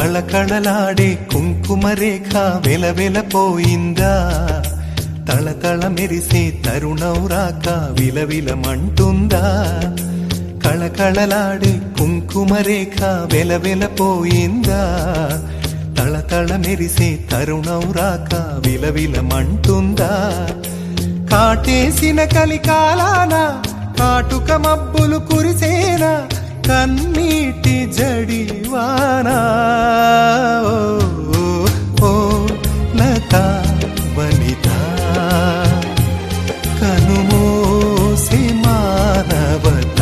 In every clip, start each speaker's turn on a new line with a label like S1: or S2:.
S1: కళకళలాడే కుంకుమ రేఖ వెలవెలపోయిందా తళతళ మెరిసే తరుణం రాక విలవిలమంటుందా కళకళలాడే కుంకుమ రేఖ వెలవెలపోయిందా తళతళ మెరిసే తరుణం రాక విలవిలమంటుందా కాటేసిన కలికాలాన కాటుక మబ్బులు కురిసేనా కన్నీటి జడివానా ఓ, ఓ, ఓ లత వనిత కనుమోసి మానవత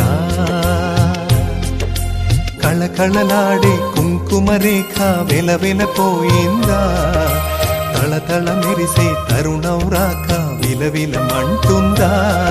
S1: కళకళలాడే కుంకుమ రేఖ వెలవెలపోయిందా తళతళ మెరిసే తరుణం రాక విలవిలమంటుందా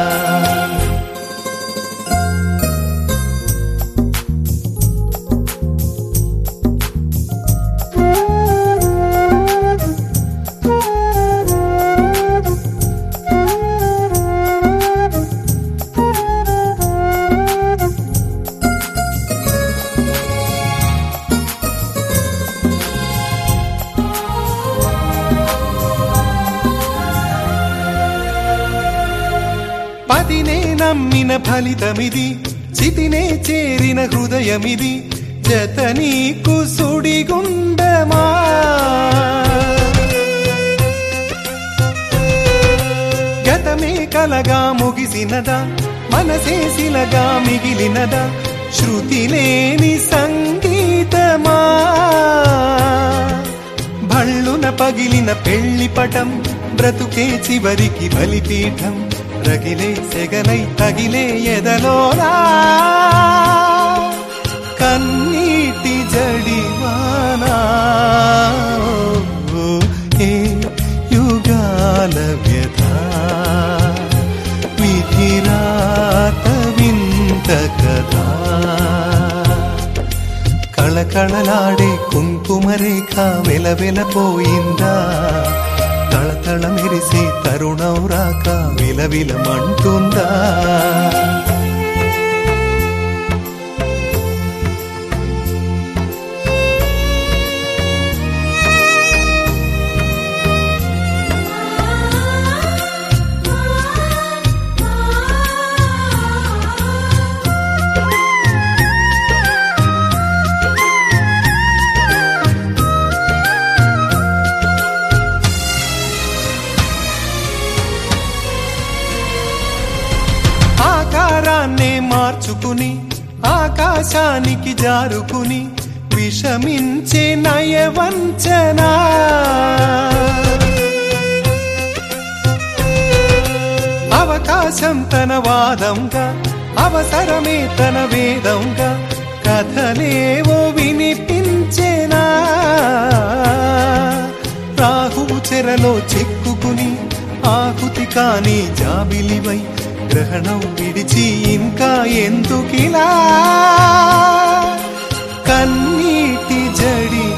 S1: పదినే నమ్మిన ఫలితమిది చితినే చేరిన హృదయమిది జత నీకు సుడిగుండమా గతమే కలగా ముగిసినదా మనసే శిలగా మిగిలినదా శృతి లేని సంగీతమా భళ్ళున పగిలిన పెళ్లి పటం బ్రతుకే చివరికి బలిపీఠం రగిలే సెగలై తగిలే ఎదలోనా కన్నీటి జడివానా ఓ, ఏ యుగాల వ్యథ విధిరాత వింత కథ కళకళలాడే కుంకుమ రేఖ వెలవెలపోయిందా తళతళ మెరిసే తరుణం రాక విలవిలమంటుందా ఆకారాన్నే మార్చుకుని ఆకాశానికి జారుకుని విషమించే నయవంచనా అవకాశం తన వాదంగా అవసరమే తన వేదంగా కథలేవో వినిపించేనా రాహువు చెరలో చిక్కుకుని ఆహుతి కాని జాబిలివై గ్రహణం విడిచి ఇంకా ఎందుకిలా కన్నీటి జడి